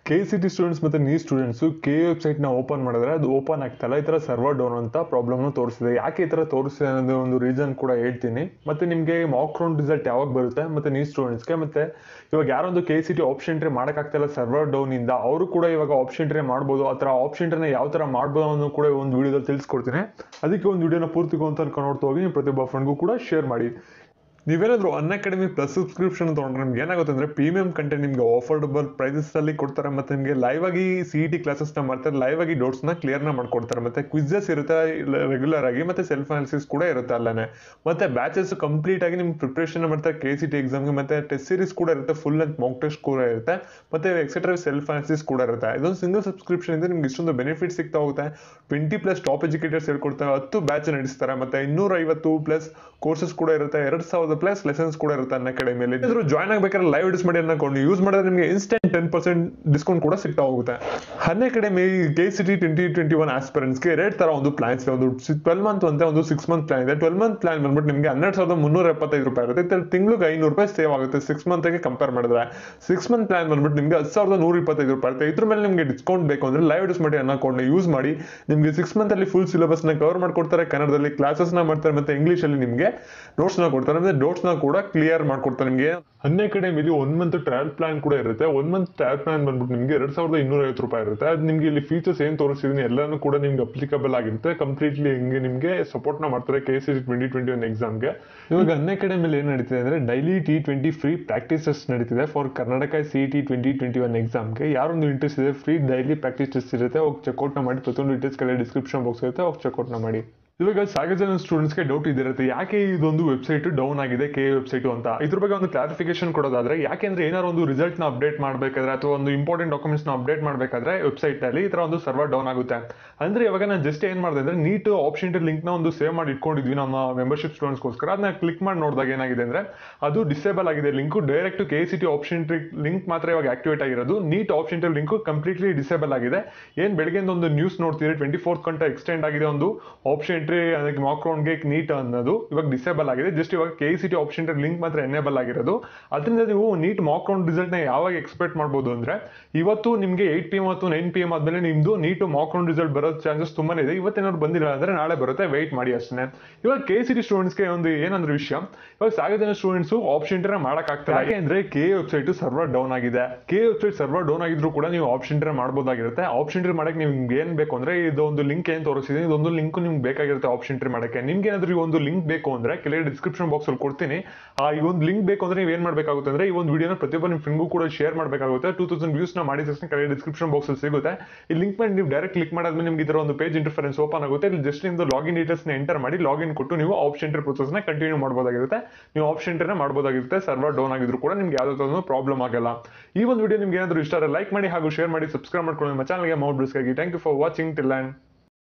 K C T students ಮತ್ತು ನೀ students K ವೆಬ್ಸೈಟ್ನ open ಮಾಡಿದ್ರೆ ಅದು ಓಪನ್ ಆಗ್ತಲ್ಲ ಈ ಥರ ಸರ್ವರ್ ಡೌನ್ ಅಂತ ಪ್ರಾಬ್ಲಮ್ನ ತೋರಿಸಿದೆ ಯಾಕೆ ಈ ಥರ ತೋರಿಸಿದೆ ಅನ್ನೋದು ಒಂದು ರೀಸನ್ ಕೂಡ ಹೇಳ್ತೀನಿ ಮತ್ತು ನಿಮಗೆ ಮಾಕ್ ರೌಂಡ್ ರಿಸಲ್ಟ್ ಯಾವಾಗ ಬರುತ್ತೆ ಮತ್ತು ನೀ ಸ್ಟೂಡೆಂಟ್ಸ್ಗೆ ಮತ್ತು ಇವಾಗ ಯಾರೊಂದು K C T option entry ಮಾಡೋಕ್ಕಾಗ್ತಿಲ್ಲ ಸರ್ವರ್ ಡೌನಿಂದ ಅವರು ಕೂಡ ಇವಾಗ ಆಪ್ಷನ್ ಎಂಟ್ರಿ ಮಾಡ್ಬೋದು ಆ ಥರ ಆಪ್ಷನ್ ಎಂಟ್ರಿನ ಯಾವ ಥರ ಮಾಡ್ಬೋದು ಅನ್ನೋದು ಕೂಡ ಒಂದು ವಿಡಿಯೋದಲ್ಲಿ ತಿಳಿಸ್ಕೊಡ್ತೀನಿ ಅದಕ್ಕೆ ಒಂದು ವಿಡಿಯೋನ ಪೂರ್ತಿ ಅಂತ ಅನ್ಕೊಂಡು ನೋಡ್ತಾ ಹೋಗಿ ನೀವು ಪ್ರತಿಯೊಬ್ಬ ಫ್ರೆಂಡ್ಗೂ ಕೂಡ ಶೇರ್ ಮಾಡಿ ನೀವೇನಾದರೂ ಅನ್ ಅಕಾಡೆಮಿ ಪ್ಲಸ್ ಸಬ್ಸ್ಕ್ರಿಪ್ಷನ್ ತೊಗೊಂಡ್ರೆ ನಿಮ್ಗೆ ಏನಾಗುತ್ತೆ ಅಂದರೆ ಪ್ರೀಮಿಯಂ ಕಂಟೆಂಟ್ ನಿಮಗೆ ಆಫರ್ಡಬಲ್ ಪ್ರೈಸಸ್ಸಲ್ಲಿ ಕೊಡ್ತಾರೆ ಮತ್ತು ನಿಮಗೆ ಲೈವ್ ಆಗಿ ಸಿ ಇ ಟಿ ಕ್ಲಾಸಸ್ನ ಮಾಡ್ತಾರೆ ಲೈವ್ ಆಗಿ ಡೌಟ್ಸ್ನ ಕ್ಲಿಯರ್ನ ಮಾಡ್ಕೊಡ್ತಾರೆ ಮತ್ತು ಕ್ವಿಝಸ್ ಇರುತ್ತೆ ರೆಗ್ಯುಲರ್ ಆಗಿ ಮತ್ತು ಸೆಲ್ಫ್ ಅನಾಲಿಸಿಸ್ ಕೂಡ ಇರುತ್ತೆ ಅಲ್ಲೇ ಮತ್ತು ಬ್ಯಾಚಸ್ ಕಂಪ್ಲೀಟ್ ಆಗಿ ನಿಮ್ಗೆ ಪ್ರಿಪ್ರೇಷನ್ ಮಾಡ್ತಾರೆ ಕೆ ಸಿ ಟಿ ಎಕ್ಸಾಮ್ಗೆ ಮತ್ತು ಟೆಸ್ಟ್ ಸೀರೀಸ್ ಕೂಡ ಇರುತ್ತೆ ಫುಲ್ ಲೆಂತ್ ಮಾಕ್ ಟೆಸ್ಟ್ ಕೂಡ ಇರುತ್ತೆ ಮತ್ತು ಎಕ್ಸೆಟ್ರಾ ಸೆಲ್ಫ್ ಅನಾಲಿಸಿಸ್ ಕೂಡ ಇರುತ್ತೆ ಇದೊಂದು ಸಿಂಗಲ್ ಸಬ್ಸ್ಕ್ರಿಪ್ಷನ್ ಇಂದ ನಿಮ್ಗೆ ಇಷ್ಟೊಂದು ಬೆನಿಫಿಟ್ ಸಿಗ್ತಾ ಹೋಗುತ್ತೆ ಟ್ವೆಂಟಿ ಪ್ಲಸ್ ಟಾಪ್ ಎಜುಕೇಟರ್ಸ್ ಹೇಳ್ಕೊಡ್ತಾರೆ ಹತ್ತು ಬ್ಯಾಚ್ ನಡೆಸ್ತಾರೆ ಮತ್ತು ಇನ್ನೂರ ಐವತ್ತು ಪ್ಲಸ್ ಕೋರ್ಸಸ್ ಕೂಡ ಇರುತ್ತೆ ಎರಡು ಸಾವಿರದ ಪ್ಲಸ್ ಲೆಸನ್ಸ್ ಕೂಡ ಇರುತ್ತೆ ಅನ್ನ ಅಕಾಡೆಮಿಯಲ್ಲಿ ಇದ್ರು ಜಾಯ್ನ್ ಆಗ್ಬೇಕಾದ್ರೆ ಲೈವ್ ಡಿಸ್ ಮಾಡಿ ಅನ್ಕೊಂಡು ಯೂಸ್ ಮಾಡಿದ್ರೆ ನಿಮಗೆ ಇನ್ಸ್ಟೆಂಟ್ ಟೆನ್ ಪರ್ಸೆಂಟ್ ಡಿಸ್ಕೌಂಟ್ ಕೂಡ ಸಿಗ್ತಾ ಹೋಗುತ್ತೆ Unacademy K C T twenty twenty one ಆಸ್ಪರೆಂಟ್ಸ್ಗೆ ಎರಡು ತರ ಒಂದು ಪ್ಲಾನ್ಸ್ ಇದೆ ಒಂದು ಟ್ವೆಲ್ ಮಂತ್ ಅಂತ ಒಂದು ಸಿಕ್ಸ್ ಮಂತ್ ಪ್ಲಾನ್ ಇದೆ ಟ್ವೆಲ್ ಮಂತ್ ಪ್ಲಾನ್ ಬಂದ್ಬಿಟ್ಟು ನಿಮಗೆ ಹನ್ನೆರಡು ಸಾವಿರದ ಮುನ್ನೂರ ಎಪ್ಪತ್ತೈದು ರೂಪಾಯಿ ಇರುತ್ತೆ ತಿಂಗಳಿಗೆ ಐನೂರು ರೂಪಾಯಿ ಸೇವ್ ಆಗುತ್ತೆ ಸಿಕ್ಸ್ ಮಂತ್ಗೆ ಕಂಪೇರ್ ಮಾಡಿದ್ರೆ ಸಿಕ್ಸ್ ಮಂತ್ ಪ್ಲಾನ್ ಬಂದ್ಬಿಟ್ಟು ನಿಮಗೆ ಹತ್ತು ಸಾವಿರದ ನೂರ ಇಪ್ಪತ್ತೈದು ರೂಪಾಯಿ ಇರುತ್ತೆ ಇದ್ರ ಮೇಲೆ ನಿಮಗೆ ಡಿಸ್ಕೌಂಟ್ ಬೇಕು ಅಂದ್ರೆ ಲೈವ್ ಡಿಸ್ ಮಾಡಿ ಅನ್ಕೊಂಡು ಯೂಸ್ ಮಾಡಿ ನಿಮಗೆ ಸಿಕ್ಸ್ ಮಂತ್ ಅಲ್ಲಿ ಫುಲ್ ಸಿಲೆಬಸ್ ನ ಕವರ್ ಮಾಡ್ಕೊಡ್ತಾರೆ ಕನ್ನಡದಲ್ಲಿ ಕ್ಲಾಸಸ್ ನ ಮಾಡ್ತಾರೆ ಮತ್ತೆ ಇಂಗ್ಲಿಷ್ ಅಲ್ಲಿ ನಿಮಗೆ ನೋಟ್ಸ್ ನ ಕೊಡ್ತಾರೆ ಮತ್ತೆ ನೋಟ್ಸ್ ನ ಕೂಡ ಕ್ಲಿಯರ್ ಮಾಡ್ಕೊಡ್ತಾರೆ ನಿಮಗೆ ಅನ್ನ ಅಕಾಡೆಮಿಲಿ ಒನ್ ಮಂತ್ ಟ್ರಾವೆಲ್ ಪ್ಲಾನ್ ಕೂಡ ಇರುತ್ತೆ ಒನ್ ಮಂತ್ ಟ್ರಾವೆಲ್ ಪ್ಲಾನ್ ಬಂದ್ಬಿಟ್ಟು ನಿಮಗೆ ಎರಡ್ ಸಾವಿರದ ಇನ್ನೂರ ಐವತ್ತು ರೂಪಾಯಿ ಇರುತ್ತೆ ಅದು ನಿಮಗೆ ಇಲ್ಲಿ ಫೀಚರ್ಸ್ ಏನ್ ತೋರಿಸಿದೀನಿ ಎಲ್ಲಾನು ಕೂಡ ನಿಮ್ಗೆ ಅಪ್ಲಿಕಬಲ್ ಆಗಿರುತ್ತೆ ಕಂಪ್ಲೀಟ್ಲಿ ಹಿಂಗೆ ನಿಮಗೆ ಸಪೋರ್ಟ್ ನ ಮಾಡ್ತಾರೆ K C twenty twenty one ಎಕ್ಸಾಮ್ಗೆ ಇವಾಗ ಅನ್ನ ಅಕಾಡೆಮಿಲಿ ಏನ್ ನಡೀತಿದೆ ಅಂದ್ರೆ daily T twenty free practices ನಡೀತಿದೆ for Karnataka C T twenty twenty one ಎಕ್ಸಾಮ್ಗೆ ಯಾರೊಂದು ಇಂಟ್ರೆಸ್ಟ್ ಇದೆ ಫ್ರೀ ಡೈಲಿ ಪ್ರಾಕ್ಟೀಸ್ ಟೆಸ್ಟ್ ಇರುತ್ತೆ ಹೋಗಿ ಚೆಕ್ಔಟ್ ನ ಮಾಡಿ ಪ್ರತಿಯೊಂದು ಡೀಟೇಲ್ಸ್ ಕಡೆ ಡಿಸ್ಕ್ರಿಪ್ಷನ್ ಬಾಕ್ಸ್ ಇರುತ್ತೆ ಹೋಗಿ ಚೆಕ್ಔಟ್ ನ ಮಾಡಿ ಇವಾಗ ಸಾಕಷ್ಟು ಜನ ಸ್ಟೂಡೆಂಟ್ಸ್ಗೆ ಡೌಟ್ ಇದಿರುತ್ತೆ ಯಾಕೆ ಇದೊಂದು ವೆಬ್ಸೈಟ್ ಡೌನ್ ಆಗಿದೆ ಕೆ ವೆಬ್ಸೈಟ್ ಅಂತ ಇದ್ರ ಬಗ್ಗೆ ಒಂದು ಕ್ಲಾರಿಫಿಕೇಶನ್ ಕೊಡೋದಾದ್ರೆ ಯಾಕೆಂದ್ರೆ ಏನಾದ್ರು ಒಂದು ರಿಸಲ್ಟ್ ನ ಅಪ್ಡೇಟ್ ಮಾಡಬೇಕಾದ್ರೆ ಅಥವಾ ಒಂದು ಇಂಪಾರ್ಟೆಂಟ್ ಡಾಕ್ಯುಮೆಂಟ್ಸ್ ನ ಅಪ್ಡೇಟ್ ಮಾಡಬೇಕಾದ್ರೆ ವೆಬ್ಸೈಟ್ ನಲ್ಲಿ ಈ ತರ ಒಂದು ಸರ್ವರ್ ಡೌನ್ ಆಗುತ್ತೆ ಅಂದ್ರೆ ಇವಾಗ ನಾನು ಜಸ್ಟ್ ಏನ್ ಮಾಡಿದೆ ಅಂದ್ರೆ ನೀಟ್ ಆಪ್ಷನ್ ಲಿಂಕ್ ನ ಒಂದು ಸೇವ್ ಮಾಡಿ ಇಟ್ಕೊಂಡಿದ್ವಿ ನಮ್ಮ ಮೆಂಬರ್ಶಿಪ್ ಸ್ಟೂಡೆಂಟ್ಸ್ಗೋಸ್ಕರ ಅದನ್ನ ಕ್ಲಿಕ್ ಮಾಡಿ ನೋಡಿದಾಗ ಏನಾಗಿದೆ ಅಂದ್ರೆ ಅದು ಡಿಸೇಬಲ್ ಆಗಿದೆ link direct K C T option link ಮಾತ್ರ ಇವಾಗ ಆಕ್ಟಿವೇಟ್ ಆಗಿರೋದು NEET option link completely disable ಆಗಿದೆ ಏನ್ ಬೆಳಗ್ಗೆ ಒಂದು ನ್ಯೂಸ್ ನೋಡ್ತೀರಿ ಟ್ವೆಂಟಿ ಫೋರ್ತ್ ಗಂಟೆ ಎಕ್ಸ್ಟೆಂಡ್ ಆಗಿದೆ ಒಂದು ಆಪ್ಷನ್ ಎಂಟ್ರಿ ಅದಕ್ಕೆ ಮಾಕ್ ರೌಂಡ್ಗೆ ನೀಟ್ ಅನ್ನೋದು ಇವಾಗ ಡಿಸೇಬಲ್ ಆಗಿದೆ ಜಸ್ಟ್ ಇವಾಗ K C T option link ಮಾತ್ರ ಎನೇಬಲ್ ಆಗಿರೋದು ಅದರಿಂದ ನೀವು ನೀಟ್ ಮಾಕ್ ರೌಂಡ್ ರಿಸಲ್ಟ್ ನ ಯಾವಾಗ ಎಕ್ಸ್ಪೆಕ್ಟ್ ಮಾಡ್ಬೋದು ಅಂದ್ರೆ ಇವತ್ತು ನಿಮಗೆ ಏಟ್ ಪಿ ಎಂ ಮತ್ತು ನೈನ್ ಪಿ ಎಂ ಆದ್ಮೇಲೆ ನಿಮ್ದು ನೀಟ್ ಮಾಕ್ ರೌಂಡ್ ರಿಸಲ್ಟ್ ಬರೋ ಚಾನ್ಸಸ್ ತುಂಬಾನೇ ಇದೆ ಇವತ್ತೇನಾದ್ರು ಬಂದಿಲ್ಲ ಅಂದ್ರೆ ನಾಳೆ ಬರುತ್ತೆ ವೆಯ್ಟ್ ಮಾಡಿ ಅಷ್ಟೇ ಇವಾಗ ಕೆ ಸಿ ಟಿ ಸ್ಟೂಡೆಂಟ್ಸ್ಗೆ ಒಂದು ಏನಂದ್ರೆ ವಿಷಯ ಇವಾಗ ಸಾಕಷ್ಟು ಜನ ಸ್ಟೂಡೆಂಟ್ಸ್ ಆಪ್ಷನ್ ಎಂಟ್ರಿ ಮಾಡಕ್ ಆಗ್ತಾರೆ ಯಾಕೆ ಅಂದ್ರೆ ಕೆ ವೆಬ್ಸೈಟ್ ಸರ್ವರ್ ಡೌನ್ ಆಗಿದೆ ಕೆ ವೆಬ್ಸೈಟ್ ಸರ್ವರ್ ಡೌನ್ ಆಗಿದ್ರು ಕೂಡ ನೀವು ಆಪ್ಷನ್ ಎಂಟ್ರಿ ಮಾಡಬಹುದಾಗಿರುತ್ತೆ ಆಪ್ಷನ್ ಎಂಟ್ರಿ ಮಾಡಕ್ಕೆ ನಿಮ್ಗೆ ಏನ್ ಬೇಕು ಅಂದ್ರೆ ಇದೊಂದು ಲಿಂಕ್ ಏನ್ ತೋರಿಸಿದೆ ಇದೊಂದು ಲಿಂಕ್ ನಿಮ್ಗೆ ಬೇಕಾಗಿರುತ್ತೆ ಆಪ್ಷನ್ ಎಂಟ್ರಿ ಮಾಡಕ್ಕೆ ನಿಮ್ಗೆ ಏನಾದ್ರು ಈ ಒಂದು ಲಿಂಕ್ ಬೇಕು ಅಂದ್ರೆ ಕೆಳಗೆ ಡಿಸ್ಕ್ರಿಪ್ಷನ್ ಬಾಕ್ಸ್ ಅಲ್ಲಿ ಕೊಡ್ತೀನಿ ಆ ಈ ಒಂದು ಲಿಂಕ್ ಬೇಕು ಅಂದ್ರೆ ನೀವು ಏನ್ ಮಾಡ್ಬೇಕಾಗುತ್ತೆ ಅಂದ್ರೆ ಈ ಒಂದು ವಿಡಿಯೋನ ಪ್ರತಿಯೊಬ್ಬ ನಿಮ್ಮ ಫ್ರೆಂಡ್ಗೂ ಕೂಡ ಶೇರ್ ಮಾಡಬೇಕಾಗುತ್ತೆ ಟೂ ತೌಸಂಡ್ ವ್ಯೂಸ್ ನ ಮಾಡಿದ ತಕ್ಷಣ ಕೆಳಗೆ ಡಿಸ್ಕ್ರಿಪ್ಷನ್ ಬಾಕ್ಸ್ ಅಲ್ಲಿ ಸಿಗುತ್ತೆ ಈ ಲಿಂಕ್ ಮಾಡಿ ನೀವು ಡೈರೆಕ್ಟ್ ಕ್ಲಿಕ್ ಮಾಡಾದ್ಮೇಲೆ ನಿಮ್ಗೆ ಇದರ ಒಂದು ಪೇಜ್ ಇಂಟರ್ಫರೆನ್ಸ್ ಓಪನ್ ಆಗುತ್ತೆ ಇಲ್ಲಿ ಜಸ್ಟ್ ನಿಮ್ದು ಲಾಗಿನ್ ಡೀಟೇಲ್ಸ್ ನ ಎಂಟರ್ ಮಾಡಿ ಲಾಗಿನ್ ಕೊಟ್ಟು ನೀವು ಆಪ್ಷನ್ ಎಂಟ್ರಿ ಪ್ರೊಸೆಸ್ ನ ಕಂಟಿನ್ಯೂ ಮಾಡಬಹುದಾಗಿರುತ್ತೆ ನೀವು ಆಪ್ಷನ್ ಎಂಟ್ರಿನ ಮಾಡಬಹುದಾಗಿರುತ್ತೆ ಸರ್ವರ್ ಡೌನ್ ಆಗಿದ್ರು ಕೂಡ ನಿಮ್ಗೆ ಯಾವ್ದಾದ್ರು ಪ್ರಾಬ್ಲಮ್ ಆಗಲ್ಲ ಈ ಒಂದು ವಿಡಿಯೋ ನಿಮ್ಗೆ ಏನಾದ್ರು ಇಷ್ಟ ಲೈಕ್ ಮಾಡಿ ಹಾಗೂ ಶೇರ್ ಮಾಡಿ ಸಬ್ಸ್ಕ್ರೈಬ್ ಮಾಡ್ಕೊಳ್ಳಿ ನಮ್ಮ ಚಾನಲ್ಗೆ ಮೌಟ್ ಬ್ರಿಸ್ಗಾಗಿ thank you for watching till and